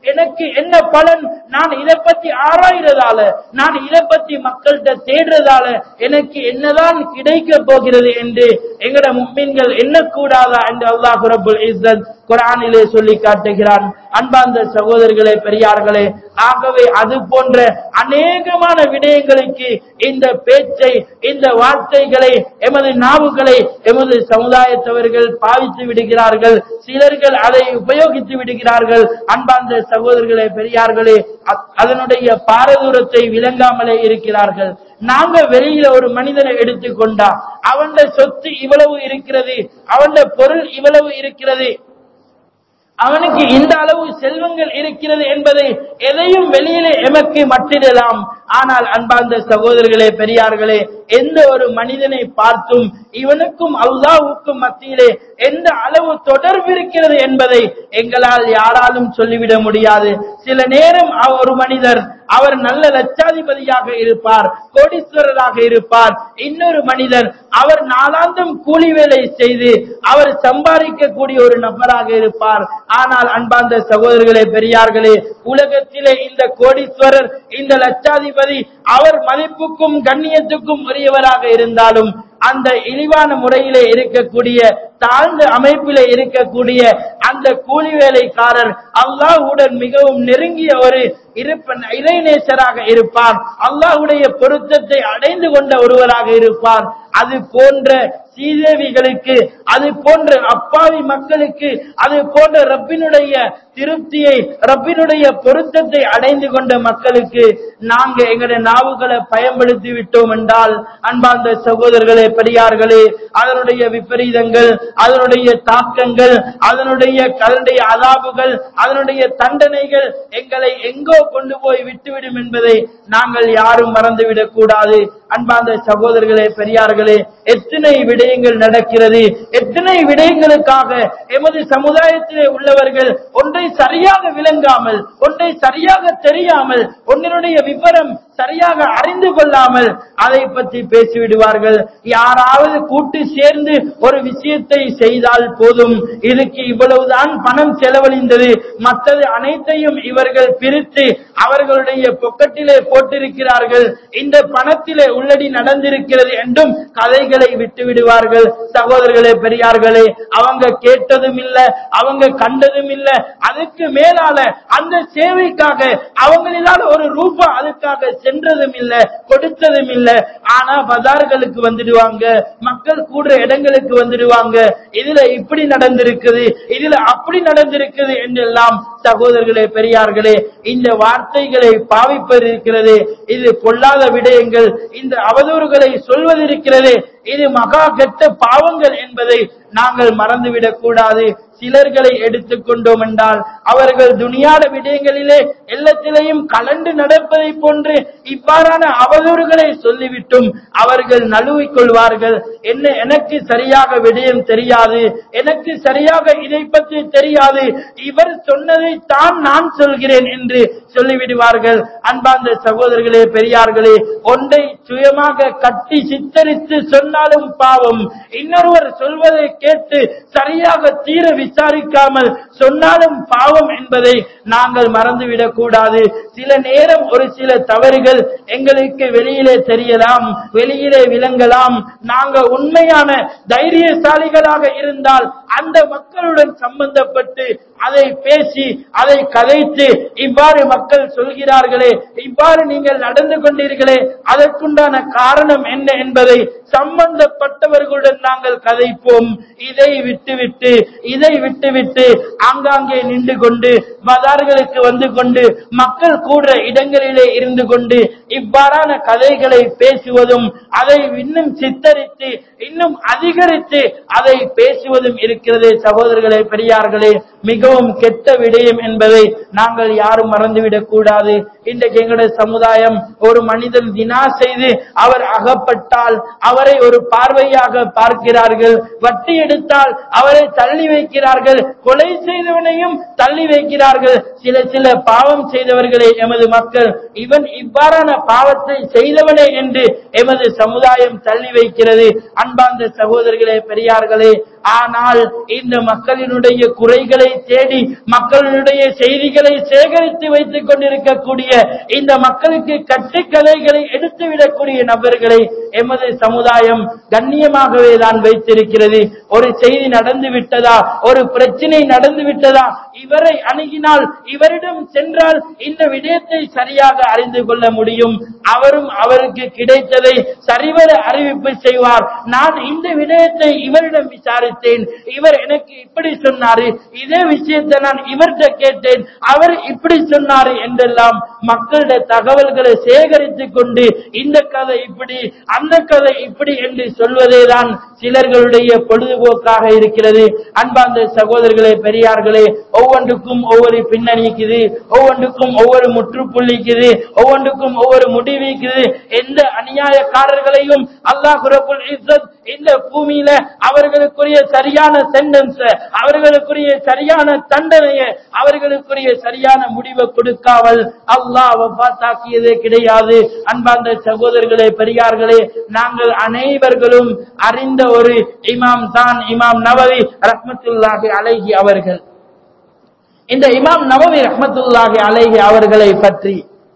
எனக்கு என்ன பலன் நான் இதை பத்தி ஆராய்றதால நான் இதை பத்தி மக்கள்கிட்ட தேடுறதால எனக்கு என்னதான் கிடைக்க போகிறது என்று எங்கட முக்மீன்கள் எண்ணக்கூடாதா என்று அல்லாஹ் ரபுல் இஸ்ஸத் குரானிலே சொல்லி காட்டுகிறான் அன்பார்ந்த சகோதரர்களே பெரியார்களே ஆகவே அது போன்ற அநேகமான விடயங்களுக்கு இந்த பேச்சை இந்த வார்த்தைகளை எமது நாவுகளை எமது சமுதாயத்தவர்கள் பாவித்து விடுகிறார்கள் சிலர்கள் அதை உபயோகித்து விடுகிறார்கள் அன்பார்ந்த சகோதரர்களே பெரியார்களே அ- அதனுடைய பாரதூரத்தை விளங்காமலே இருக்கிறார்கள் நாங்க வெளியில ஒரு மனிதனை எடுத்துக்கொண்டா அவன் சொத்து இவ்வளவு இருக்கிறது அவன் பொருள் இவ்வளவு இருக்கிறது அவனுக்கு இந்த அளவு செல்வங்கள் இருக்கிறது என்பதை எதையும் வெளியிலே எமக்கு மட்டிடலாம் ஆனால் அன்பார்ந்த சகோதரர்களே பெரியார்களே எந்த ஒரு மனிதனை பார்த்தும் இவனுக்கும் அல்லாஹ்வுக்கும் மத்தியிலே எந்த அளவு தொடர்பு இருக்கிறது என்பதை எங்களால் யாராலும் சொல்லிவிட முடியாது சில நேரம் அவ- ஒரு மனிதர் அவர் நல்ல லட்சாதிபதியாக இருப்பார் கோடீஸ்வரராக இருப்பார் இன்னொரு மனிதர் அவர் நாளாந்தம் கூலி வேலை செய்து அவர் சம்பாதிக்கக்கூடிய ஒரு நபராக இருப்பார் ஆனால் அன்பார்ந்த சகோதரர்களே பெரியார்களே உலகத்திலே இந்த கோடீஸ்வரர் இந்த லட்சாதிபதி அவர் மதிப்புக்கும் கண்ணியத்துக்கும் உரியவராக இருந்தாலும் அந்த இழிவான முறையிலே இருக்கக்கூடிய தாழ்ந்த அமைப்பிலே இருக்கக்கூடிய அந்த கூலி வேலைக்காரர் அல்லாஹ்வுடன் மிகவும் நெருங்கிய ஒரு இருப்ப இறைநேசராக இருப்பார் அல்லாஹ்வுடைய பொருத்தத்தை அடைந்து கொண்ட ஒருவராக இருப்பார் அது போன்ற சீதேவிகளுக்கு அது போன்ற அப்பாவி மக்களுக்கு அது போன்ற ரப்பினுடைய திருப்தியை ரப்பினுடைய பொருத்தத்தை அடைந்து கொண்ட மக்களுக்கு நாங்க எங்களுடைய நாவுகளை பயன்படுத்தி விட்டோம் என்றால் அன்பார்ந்த சகோதரர்களே பெரியார்களே அதனுடைய விபரீதங்கள் அதனுடைய தாக்கங்கள் அதனுடைய அதனுடைய அதாபுகள் அதனுடைய தண்டனைகள் எங்களை எங்கோ கொண்டு போய் விட்டுவிடும் என்பதை நாங்கள் யாரும் மறந்துவிடக் கூடாது அன்பார்ந்த சகோதரர்களே பெரியார்களே எத்தனை விடயங்கள் நடக்கிறது எத்தனை விடயங்களுக்காக எமது சமுதாயத்திலே உள்ளவர்கள் ஒன்றை சரியாக விளங்காமல் ஒன்றை சரியாக தெரியாமல் ஒன்றினுடைய விவரம் சரியாக அறிந்து கொள்ளாமல் அதை பற்றி பேசிவிடுவார்கள் யாராவது கூட்டு சேர்ந்து ஒரு விஷயத்தை செய்தால் போதும் இதுக்கு இவ்வளவுதான் பணம் செலவழிந்தது மற்றது அனைத்தையும் இவர்கள் பிரித்து அவர்களுடைய பொக்கட்டிலே போட்டிருக்கிறார்கள் இந்த பணத்திலே உள்ளடி நடந்திருக்கிறது என்றும் கதைகளை விட்டு விடுவார்கள் சகோதரர்களே பெரியார்களே அவங்க கேட்டதும் இல்ல அவங்க கண்டதும் இல்ல அதுக்கு மேலால அந்த சேவைக்காக அவங்களிலால் ஒரு ரூபா அதுக்காக சென்றதும் இல்ல கொடுத்ததும் இல்ல ஆனா பஜார்களுக்கு வந்துடுவாங்க மக்கள் கூடுற இடங்களுக்கு வந்துடுவாங்க இதுல இப்படி நடந்திருக்குது இதுல அப்படி நடந்திருக்குது என்றெல்லாம் சகோதரர்களே பெரியார்களே இந்த வார்த்தைகளை பாவிப்பது இருக்கிறது இது பொல்லாத விடயங்கள் இந்த அவதூறுகளை சொல்வது இருக்கிறது இது மகா கெட்ட பாவங்கள் என்பதை நாங்கள் மறந்துவிடக் கூடாது சிலர்களை எடுத்துக்கொண்டோம் என்றால் அவர்கள் துனியாட விடயங்களிலே எல்லாத்திலையும் கலண்டு நடப்பதை போன்று இவ்வாறான அவதூறுகளை சொல்லிவிட்டும் அவர்கள் நழுவிக் கொள்வார்கள் என்ன எனக்கு சரியாக விடயம் தெரியாது எனக்கு சரியாக இதை பற்றி தெரியாது இவர் சொன்னதை தான் நான் சொல்கிறேன் என்று சொல்லிவிடுவார்கள் அன்பார்ந்த சகோதரர்களே பெரியார்களே ஒன்றை சுயமாக கட்டி சித்தரித்து சொன்னாலும் பாவம் இன்னொருவர் சொல்வதை கேட்டு சரியாக தீர விசாரிக்காமல் சொன்னாலும் பாவம் என்பதை நாங்கள் மறந்துவிடக் கூடாது சில நேரம் ஒரு சில தவறுகள் எங்களுக்கு வெளியிலே தெரியலாம் வெளியிலே விளங்கலாம் நாங்க உண்மையான தைரியசாலிகளாக இருந்தால் அந்த மக்களுடன் சம்பந்தப்பட்டு அதை பேசி அதை கதைத்து இவ்வாறு மக்கள் சொல்கிறார்களே இவ்வாறு நீங்கள் நடந்து கொண்டீர்களே அதற்குண்டான காரணம் என்ன என்பதை சம்பந்தப்பட்டவர்களுடன் நாங்கள் கதைப்போம் இதை விட்டுவிட்டு இதை விட்டுவிட்டு ஆங்காங்கே நின்று கொண்டு பஜார்களுக்கு வந்து கொண்டு மக்கள் கூடுற இடங்களிலே இருந்து கொண்டு இவ்வாறான கதைகளை பேசுவதும் அதை இன்னும் சித்தரித்து இன்னும் அதிகரித்து அதை பேசுவதும் இருக்கிறது சகோதரர்களே பெரியார்களே மிகவும் கெட்ட விடயம் என்பதை நாங்கள் யாரும் மறந்துவிடக் கூடாது இன்றைக்கு எங்களுடைய சமுதாயம் ஒரு மனிதன் தினா செய்து அவர் அகப்பட்டால் அவரை ஒரு பார்வையாக பார்க்கிறார்கள் வட்டி எடுத்தால் அவரை தள்ளி வைக்கிறார்கள் கொலை செய்தவனையும் தள்ளி வைக்கிறார்கள் சில சில பாவம் செய்தவர்களை எமது மக்கள் இவன் இவ்வாறான பாவத்தை செய்தவனே என்று எமது சமுதாயம் தள்ளி வைக்கிறது அன்பார்ந்த சகோதரர்களே பெரியார்களே ஆனால் இந்த மக்களினுடைய குறைகளை தேடி மக்களுடைய செய்திகளை சேகரித்து வைத்துக் கொண்டிருக்கக்கூடிய இந்த மக்களுக்கு கட்டுக்கதைகளை எடுத்துவிடக்கூடிய நபர்களை எமது சமுதாயம் கண்ணியமாகவே தான் வைத்திருக்கிறது ஒரு செய்தி நடந்து விட்டதா ஒரு பிரச்சனை நடந்து விட்டதா இவரை அணுகினால் இவரிடம் சென்றால் இந்த விடயத்தை சரியாக அறிந்து கொள்ள முடியும் அவரும் அவருக்கு கிடைத்ததை சரிவர அறிவிப்பு செய்வார் நான் இந்த விடயத்தை இவரிடம் விசாரித்தேன் இவர் எனக்கு இப்படி சொன்னாரு இதே விஷயத்தை நான் இவர்கிட்ட கேட்டேன் அவர் இப்படி சொன்னாரு என்றெல்லாம் மக்களுடைய தகவல்களை சேகரித்துக் கொண்டு இந்த கதை இப்படி அந்த கதை இப்படி என்று சொல்வதேதான் சிலர்களுடைய பொழுதுபோக்காக இருக்கிறது அன்பார்ந்த சகோதரர்களே பெரியார்களே ஒவ்வொன்றுக்கும் ஒவ்வொரு பின்னணிக்குது ஒவ்வொன்றுக்கும் ஒவ்வொரு முற்றுப்புள்ளிக்குது ஒவ்வொன்றுக்கும் ஒவ்வொரு முடிவிக்குது எந்த அநியாயக்காரர்களையும் அல்லாஹ் ரபுல் இஸ்ஸத் இந்த பூமியில அவர்களுக்குரிய சரியான சென்டென்ஸ் அவர்களுக்குரிய சரியான தண்டனையை அவர்களுக்குரிய சரியான முடிவை கொடுக்காமல் அல்லாஹ் வஃபாத்தாக்கியதே கிடையாது அன்பார்ந்த சகோதரர்களே பெரியார்களே நாங்கள் அனைவர்களும் அறிந்த ஒரு இமாம் தான் இமாம் நவவி ரஹ்மத்துல்லாஹி அலைஹி அவர்கள் இந்த இமாம் நவவி ரஹ்மத்துல்லாஹி அலைஹி அவர்களை பற்றி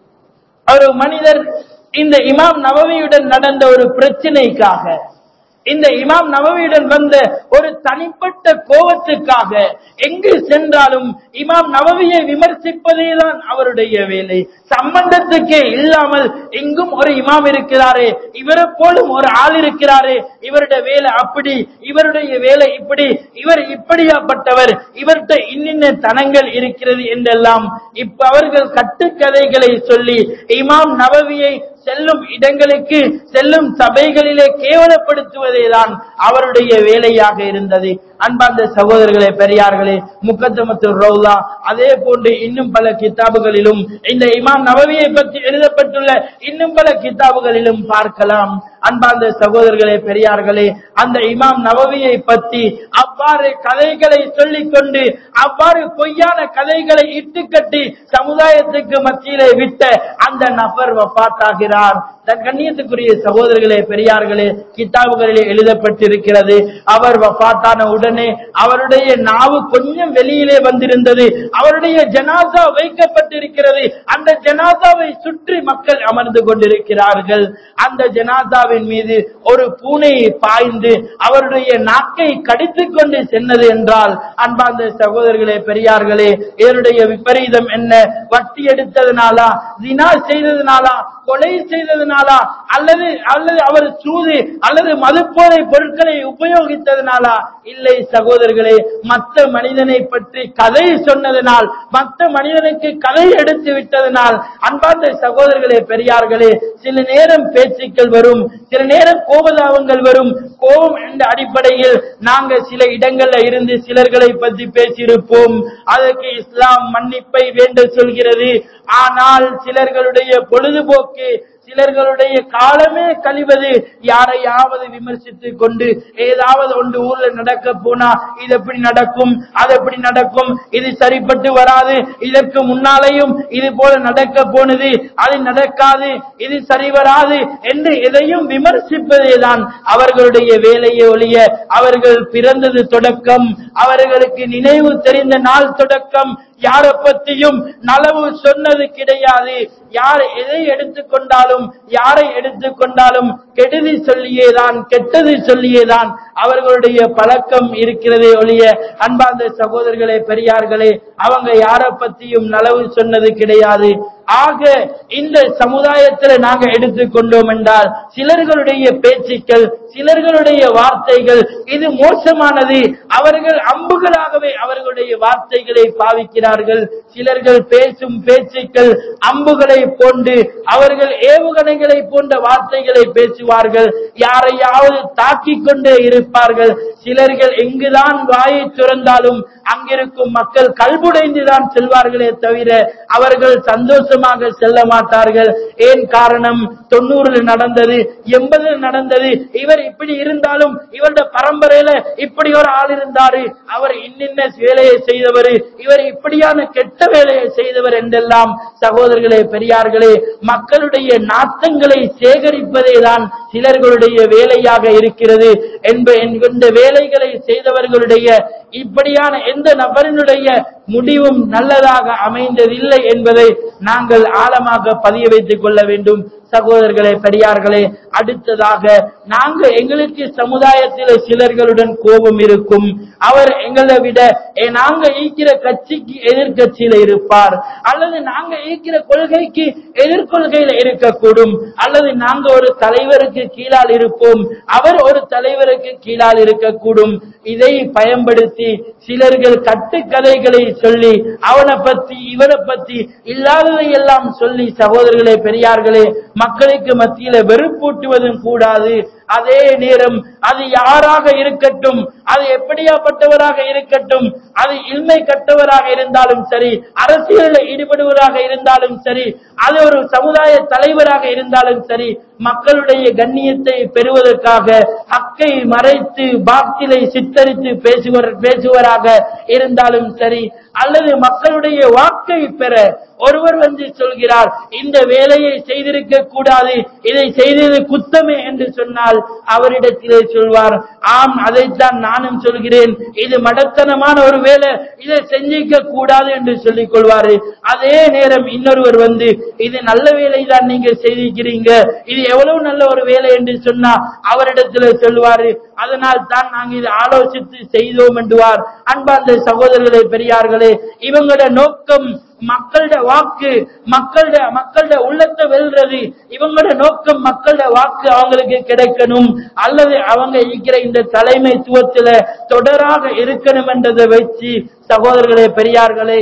ஒரு மனிதர் இந்த இமாம் நவவியுடன் நடந்த ஒரு பிரச்சனைக்காக இந்த இமாம் நவவியுடன் வந்த ஒரு தனிப்பட்ட கோபத்துக்காக எங்கு சென்றாலும் இமாம் நவவியை விமர்சிப்பதேதான் அவருடைய வேலை சம்பந்தத்துக்கே இல்லாமல் எங்கும் ஒரு இமாம் இருக்கிறாரே இவரை போலும் ஒரு ஆள் இருக்கிறாரே இவருடைய வேலை அப்படி இவருடைய வேலை இப்படி இவர் இப்படியாப்பட்டவர் இவர்கிட்ட இன்னின்ன தனங்கள் இருக்கிறது என்றெல்லாம் இப்ப அவர்கள் கட்டுக்கதைகளை சொல்லி இமாம் நவவியை செல்லும் இடங்களுக்கு செல்லும் சபைகளிலே கேவலப்படுத்துவதேதான் அவருடைய வேலையாக இருந்தது அன்பார்ந்த சகோதரர்களே பெரியார்களே முக்கத்தமத்து ரவுலா அதே போன்று இன்னும் பல கிதாபுகளிலும் இந்த இமாம் நவவியை பற்றி எழுதப்பட்டுள்ள இன்னும் பல கிதாபுகளிலும் பார்க்கலாம் அன்பார்ந்த சகோதரர்களே பெரியார்களே அந்த இமாம் நவவியை பற்றி அவ்வாறு கதைகளை சொல்லிக் கொண்டு அவ்வாறு பொய்யான கதைகளை இட்டுக்கட்டி சமுதாயத்துக்கு மத்தியிலே விட்ட அந்த நபர் வப்பாத்தாகிறார் தன் கண்ணியத்துக்குரிய சகோதரர்களே பெரியார்களே கிதாபுகளிலே எழுதப்பட்டிருக்கிறது அவர் வஃபாத்தான உடனே அவருடைய நாவு கொஞ்சம் வெளியிலே வந்திருந்தது அவருடைய ஜனாசா வைக்கப்பட்டிருக்கிறது அந்த ஜனாசாவை சுற்றி மக்கள் அமர்ந்து கொண்டிருக்கிறார்கள் அந்த ஜனாசாவின் மீது ஒரு பூனையை பாய்ந்து அவருடைய நாக்கை கடித்துக் கொண்டு சென்றது என்றால் அன்பார்ந்த சகோதரர்களே பெரியார்களே இதனுடைய விபரீதம் என்ன வட்டி எடுத்ததுனாலா தினா செய்ததுனாலா கொலை செய்ததுனாலா அல்லது அல்லது அவர் சூது அல்லது மதுப்போதை பொருட்களை உபயோகித்ததுனாலா இல்லை சகோதரர்களே மற்ற மனிதனை பற்றி கதை சொன்னதனால் மற்ற மனிதனுக்கு கதை எடுத்து விட்டதனால் அன்பார்ந்த சகோதரர்களே பெரியார்களே சில நேரம் பேச்சுக்கள் வரும் சில நேரம் கோபதாபங்கள் வரும் கோபம் என்ற அடிப்படையில் நாங்க சில இடங்கள்ல இருந்து சிலர்களை பற்றி பேசியிருப்போம் அதற்கு இஸ்லாம் மன்னிப்பை வேண்ட சொல்கிறது ஆனால் சிலர்களுடைய பொழுதுபோக்கு சிலர்களுடைய காலமே கழிவது யாரையாவது விமர்சித்துக் கொண்டு ஏதாவது ஒன்று ஊர்ல நடக்க போனா இது எப்படி நடக்கும் அது எப்படி நடக்கும் இது சரிப்பட்டு வராது இதற்கு முன்னாலேயும் இது போல நடக்க போனது அது நடக்காது இது சரி வராது என்று எதையும் விமர்சிப்பதேதான் அவர்களுடைய வேலையை ஒழிய அவர்கள் பிறந்தது தொடக்கம் அவர்களுக்கு நினைவு தெரிந்த நாள் தொடக்கம் யாரை பற்றியும் நலவு சொன்னது கிடையாது யார் எதை எடுத்துக்கொண்டாலும் யாரை எடுத்துக்கொண்டாலும் கெடுதி சொல்லியேதான் கெட்டது சொல்லியேதான் அவர்களுடைய பழக்கம் இருக்கிறதே ஒழிய அன்பார்ந்த சகோதரர்களே பெரியார்களே அவங்க யாரை பற்றியும் நலவு சொன்னது கிடையாது ஆக இந்த சமுதாயத்தில் நாங்க எடுத்துக்கொண்டோம் என்றால் சிலர்களுடைய பேச்சுக்கள் சிலர்களுடைய வார்த்தைகள் இது மோசமானது அவர்கள் அம்புகளாகவே அவர்களுடைய வார்த்தைகளை பாவிக்கிறார்கள் சிலர்கள் பேசும் பேச்சுக்கள் அம்புகளை போன்று அவர்கள் ஏவுகணைகளை போன்ற வார்த்தைகளை பேசுவார்கள் யாரையாவது தாக்கிக் கொண்டே இருப்பார்கள் சிலர்கள் எங்குதான் வாயை துறந்தாலும் அங்கிருக்கும் மக்கள் கல்புடைந்துதான் செல்வார்களே தவிர அவர்கள் சந்தோஷமாக செல்ல மாட்டார்கள் ஏன் காரணம் தொண்ணூறுல நடந்தது எண்பதுல நடந்தது இவர் இப்படி இருந்தாலும் இவருடைய பரம்பரையில இப்படி ஒரு ஆள் இருந்தாரு அவர் இன்னின்ன வேலையை செய்தவர் இவர் இப்படியான கெட்ட வேலையை செய்தவர் என்றெல்லாம் சகோதரர்களே பெரியார்களே மக்களுடைய நாத்தங்களை சேகரிப்பதே தான் சிலர்களுடைய செய்தவர்களுடைய வேலையாக இருக்கிறது என்ப என்கின்ற வேலைகளை செய்தவர்களுடைய இப்படியான எந்த நபரினுடைய முடிவும் நல்லதாக அமைந்ததில்லை என்பதை நாங்கள் ஆழமாக பதிய வைத்துக் கொள்ள வேண்டும் சகோதரர்களே பெரியார்களே அடுத்ததாக நாங்க எங்களுக்கு சமுதாயத்தில் சிலர்களுடன் கோபம் இருக்கும் அவர் எங்களை விட ஏ, நாங்க ஈக்கிற கட்சிக்கு எதிர்கட்சியில இருப்பார் அல்லது நாங்க ஈக்கிற கொள்கைக்கு எதிர்கொள்கையில இருக்கக்கூடும் அல்லது நாங்க ஒரு தலைவருக்கு கீழால் இருப்போம் அவர் ஒரு தலைவருக்கு கீழால் இருக்கக்கூடும் இதை பயன்படுத்தி சிலர்கள் கட்டுக்கதைகளை சொல்லி அவனை பத்தி இவனை பத்தி இல்லாததை எல்லாம் சொல்லி சகோதரர்களே பெரியார்களே மக்களுக்கு மத்தியில வெறுப்பூட்டுவதும் கூடாது அதே நேரம் அது யாராக இருக்கட்டும் அது எப்படியாப்பட்டவராக இருக்கட்டும் அது இல்மை கட்டவராக இருந்தாலும் சரி அரசியலில் ஈடுபடுவராக இருந்தாலும் சரி அது ஒரு சமுதாய தலைவராக இருந்தாலும் சரி மக்களுடைய கண்ணியத்தை பெறுவதற்காக ஹக்கை மறைத்து பாத்திலை சித்தரித்து பேசுவர் பேசுவராக இருந்தாலும் சரி அல்லது மக்களுடைய வாக்கை பெற ஒருவர் வந்து சொல்கிறார் இந்த வேலையை செய்திருக்க கூடாது இதை செய்தது குத்தமே என்று சொன்னால் அவரிடத்திலே சொல்வார் ஆம் அதைத்தான் நானும் சொல்கிறேன் இது மடத்தனமான ஒரு வேலை இதை செஞ்சிக்க கூடாது என்று சொல்லிக் கொள்வாரு அதே நேரம் இன்னொருவர் வந்து இது நல்ல வேலை தான் நீங்க செய்திருக்கிறீங்க இது எவ்வளவு நல்ல ஒரு வேலை என்று சொன்னா அவரிடத்துல சொல்வாரு அதனால் தான் நாங்க இதை ஆலோசித்து செய்தோம் என்றுவார் அன்பார்ந்த சகோதரர்களே பெரியார்களே இவங்களோட நோக்கம் மக்களோட வாக்கு மக்களோட மக்களோட உள்ளத்தை வெல்றது இவங்களோட நோக்கம் மக்களோட வாக்கு அவங்களுக்கு கிடைக்கணும் அல்லது அவங்க இருக்கிற இந்த தலைமைத்துவத்துல தொடராக இருக்கணும் என்றதை வச்சு சகோதரர்களே பெரியார்களே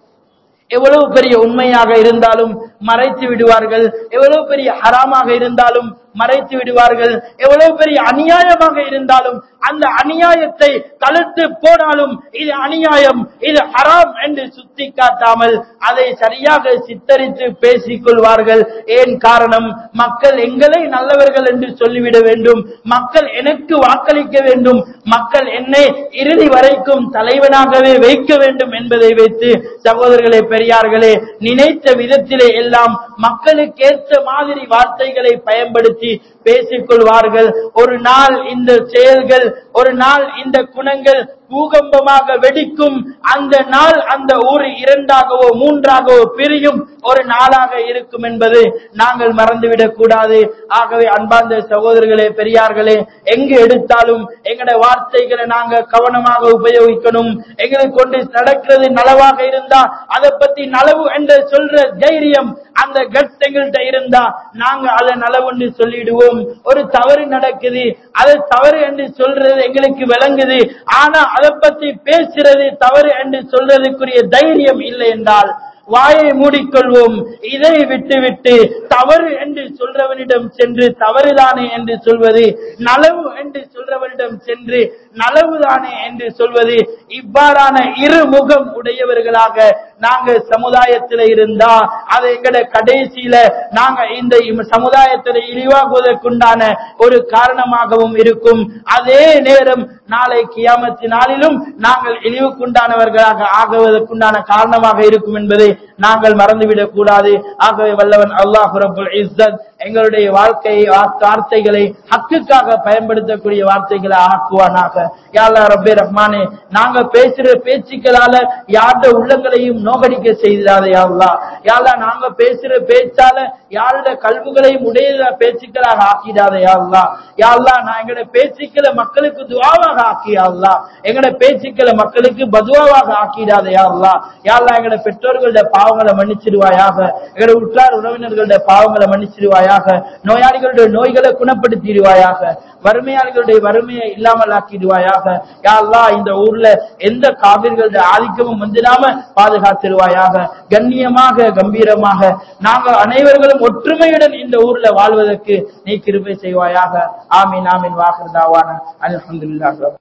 எவ்வளவு பெரிய உண்மையாக இருந்தாலும் மறைத்து விடுவார்கள் எவ்வளவு பெரிய ஹராமாக இருந்தாலும் மறைத்து விடுவார்கள் எவ்வளவு பெரிய அநியாயமாக இருந்தாலும் அந்த அநியாயத்தை தடுத்து போனாலும் இது அநியாயம் இது ஹராம் என்று சுட்டி காட்டாமல் அதை சரியாக சித்தரித்து பேசிக் கொள்வார்கள் ஏன் காரணம் மக்கள் எங்களை நல்லவர்கள் என்று சொல்லிவிட வேண்டும் மக்கள் எனக்கு வாக்களிக்க வேண்டும் மக்கள் என்னை இறுதி வரைக்கும் தலைவனாகவே வைக்க வேண்டும் என்பதை வைத்து சகோதரர்களே பெரியார்களே நினைத்த விதத்திலே எல்லாம் மக்களுக்கேற்ற மாதிரி வார்த்தைகளை பயன்படுத்தி பேசிக் கொள்வார்கள் ஒரு நாள் இந்த செயல்கள் ஒரு நாள் இந்த குணங்கள் பூகம்பமாக வெடிக்கும் அந்த நாள் அந்த ஊர் இரண்டாகவோ மூன்றாகவோ பிரியும் ஒரு நாளாக இருக்கும் என்பது நாங்கள் மறந்துவிடக் கூடாது ஆகவே அன்பார்ந்த சகோதரர்களே பெரியார்களே எங்கு எடுத்தாலும் எங்கட வார்த்தைகளை நாங்க கவனமாக உபயோகிக்கணும் எங்களுக்கு கொண்டு நடக்கிறது நலவாக இருந்தா அதை பத்தி நலவு என்று சொல்ற தைரியம் அந்த கட்ஸ் எங்கள்கிட்ட இருந்தா நாங்க அதை நலவுன்னு சொல்லிடுவோம் ஒரு தவறு நடக்குது அது தவறு என்று சொல்றது எங்களுக்கு விளங்குது ஆனா அதை பத்தி பேசுறது தவறு என்று சொல்றதுக்குரிய தைரியம் இல்லை என்றால் வாயை மூடிக்கொள்வோம் இதை விட்டுவிட்டு தவறு என்று சொல்றவனிடம் சென்று தவறுதானே என்று சொல்வது நலவு என்று சொல்றவனிடம் சென்று நலவுதானே என்று சொல்வது இவ்வாறான இருமுகம் உடையவர்களாக நாங்க சமுதாயத்தில் இருந்தா அது எங்கட கடைசியில நாங்க இந்த இம் சமுதாயத்தில் இழிவாகுவதற்குண்டான ஒரு காரணமாகவும் இருக்கும் அதே நேரம் நாளை கியாமத்து நாளிலும் நாங்கள் இழிவுக்குண்டானவர்களாக ஆகுவதற்குண்டான காரணமாக இருக்கும் என்பதை நாங்கள் மறந்துவிடக் கூடாது ஆகவே வல்லவன் அல்லாஹ் ரபுல் இஸ்ஸத் எங்களுடைய வாழ்க்கையை வா- வார்த்தைகளை ஹக்குக்காக பயன்படுத்தக்கூடிய வார்த்தைகளை ஆக்குவானாக யாழ்லா ரப்பே ரஹ்மானே நாங்க பேசுற பேச்சுக்களால யாருடைய உள்ளங்களையும் நோகடிக்க செய்தாதே யாழ்லா யாழ்லா நாங்க பேசுற பேச்சால யாருடைய கல்விகளையும் உடைய பேச்சுக்களாக ஆக்கிடாதே யாழ்லா யாழ்லா நான் எங்களோட பேச்சுக்களை மக்களுக்கு துவாவாக ஆக்கியாள்லா எங்களோட பேச்சுக்களை மக்களுக்கு பதுவாவாக ஆக்கிடாதே யாழ்லா யாழ்லா எங்களோட பெற்றோர்களோட பாவங்களை மன்னிச்சிடுவாயாக எங்களோட உற்றார் உறவினர்களுடைய பாவங்களை மன்னிச்சிடுவாயாக நோயாளிகளுடைய நோய்களை குணப்படுத்திடுவாயாக வறுமையாளிகளுடைய வறுமையை இல்லாமல் ஆக்கிடுவாயாக யா அல்லாஹ் இந்த ஊர்ல எந்த காவிர்களுடைய ஆதிக்கமும் வந்துடாம பாதுகாத்திருவாயாக கண்ணியமாக கம்பீரமாக நாங்கள் அனைவர்களும் ஒற்றுமையுடன் இந்த ஊர்ல வாழ்வதற்கு நீ கிருபை செய்வாயாக ஆமீன் ஆமீன் வாகர்தாவான அல்ஹம்துலில்லாஹ்